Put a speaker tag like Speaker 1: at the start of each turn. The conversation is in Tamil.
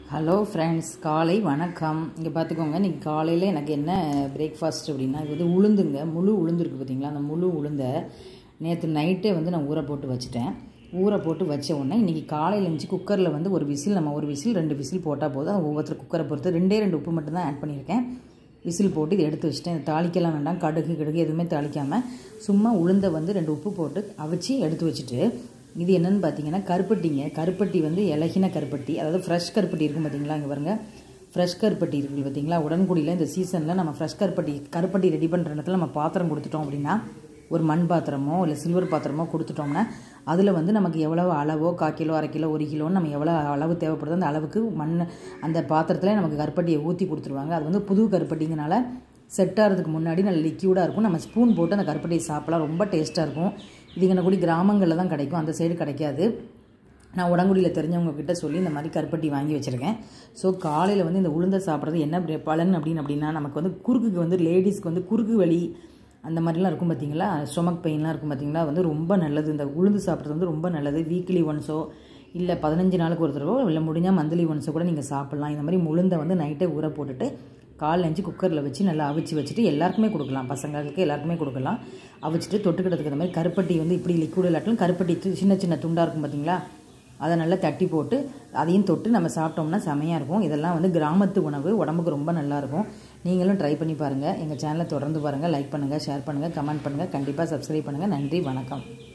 Speaker 1: ஹலோ ஃப்ரெண்ட்ஸ் காலை வணக்கம் இங்கே பார்த்துக்கோங்க இன்றைக்கி காலையில் எனக்கு என்ன பிரேக்ஃபாஸ்ட் அப்படின்னா இது வந்து உளுந்துங்க முழு உளுந்து இருக்குது பார்த்தீங்களா அந்த முழு உளுந்தை நேற்று நைட்டே வந்து நான் ஊற போட்டு வச்சுட்டேன் ஊற போட்டு வச்ச உடனே இன்றைக்கி காலையில் இருந்துச்சு குக்கரில் வந்து ஒரு விசில் நம்ம ஒரு விசில் ரெண்டு விசில் போட்டால் போதும் அது ஒவ்வொருத்தர் குக்கரை பொறுத்து ரெண்டே ரெண்டு உப்பு மட்டும் தான் ஆட் பண்ணியிருக்கேன் விசில் போட்டு இதை எடுத்து வச்சுட்டேன் இது தாளிக்கலாம் வேண்டாம் கடுகு கடுகு எதுவுமே தாளிக்காமல் சும்மா உளுந்தை வந்து ரெண்டு உப்பு போட்டு அவிச்சு எடுத்து வச்சுட்டு இது என்னென்னு பார்த்தீங்கன்னா கருப்பட்டிங்க கருப்பட்டி வந்து இலகின கருப்பட்டி அதாவது ஃப்ரெஷ் கருப்பட்டி இருக்கும் பார்த்தீங்களா இங்கே பாருங்க ஃப்ரெஷ் கருப்பட்டி இருக்குது பார்த்தீங்களா உடன்குடியில் இந்த சீசனில் நம்ம ஃப்ரெஷ் கருப்பட்டி கருப்பட்டி ரெடி பண்ணுற இடத்துல நம்ம பாத்திரம் கொடுத்துட்டோம் அப்படின்னா ஒரு மண் பாத்திரமோ இல்லை சில்வர் பாத்திரமோ கொடுத்துட்டோம்னா அதில் வந்து நமக்கு எவ்வளோ அளவோ கால் கிலோ அரை கிலோ ஒரு கிலோன்னு நம்ம எவ்வளோ அளவு தேவைப்படுதோ அந்த அளவுக்கு மண் அந்த பாத்திரத்தில் நமக்கு கருப்பட்டியை ஊற்றி கொடுத்துருவாங்க அது வந்து புது கருப்பட்டிங்கனால செட் ஆகிறதுக்கு முன்னாடி நல்ல லிக்யூடாக இருக்கும் நம்ம ஸ்பூன் போட்டு அந்த கருப்பட்டியை சாப்பிடலாம் ரொம்ப டேஸ்ட்டாக இருக்கும் இது கூடி கிராமங்களில் தான் கிடைக்கும் அந்த சைடு கிடைக்காது நான் உடங்குடியில் தெரிஞ்சவங்க கிட்ட சொல்லி இந்த மாதிரி கருப்பட்டி வாங்கி வச்சுருக்கேன் ஸோ காலையில் வந்து இந்த உளுந்தை சாப்பிட்றது என்ன பலன் அப்படின்னு அப்படின்னா நமக்கு வந்து குறுக்குக்கு வந்து லேடிஸ்க்கு வந்து குறுக்கு வலி அந்த மாதிரிலாம் இருக்கும் பார்த்தீங்களா ஸ்டொமக் பெயின்லாம் இருக்கும் பார்த்தீங்களா வந்து ரொம்ப நல்லது இந்த உளுந்து சாப்பிட்றது வந்து ரொம்ப நல்லது வீக்லி ஒன்ஸோ இல்லை பதினஞ்சு நாளுக்கு ஒரு தடவோ இல்லை முடிஞ்சால் மந்த்லி ஒன்ஸோ கூட நீங்கள் சாப்பிட்லாம் இந்த மாதிரி உளுந்தை வந்து நைட்டே ஊற போட்டுட்டு கால் அஞ்சு குக்கரில் வச்சு நல்லா அவிச்சு வச்சுட்டு எல்லாருக்குமே கொடுக்கலாம் பசங்களுக்கு எல்லாருக்குமே கொடுக்கலாம் அவிச்சிட்டு தொட்டுக்கிட்டதுக்கு இந்த மாதிரி கருப்பட்டி வந்து இப்படி லிக்விட் இல்லாட்டிலும் கருப்பட்டி சின்ன சின்ன துண்டாக இருக்கும் பார்த்தீங்களா அதை நல்லா தட்டி போட்டு அதையும் தொட்டு நம்ம சாப்பிட்டோம்னா செமையாக இருக்கும் இதெல்லாம் வந்து கிராமத்து உணவு உடம்புக்கு ரொம்ப நல்லாயிருக்கும் நீங்களும் ட்ரை பண்ணி பாருங்கள் எங்கள் சேனலை தொடர்ந்து பாருங்கள் லைக் பண்ணுங்கள் ஷேர் பண்ணுங்கள் கமெண்ட் பண்ணுங்கள் கண்டிப்பாக சப்ஸ்கிரைப் பண்ணுங்கள் நன்றி வணக்கம்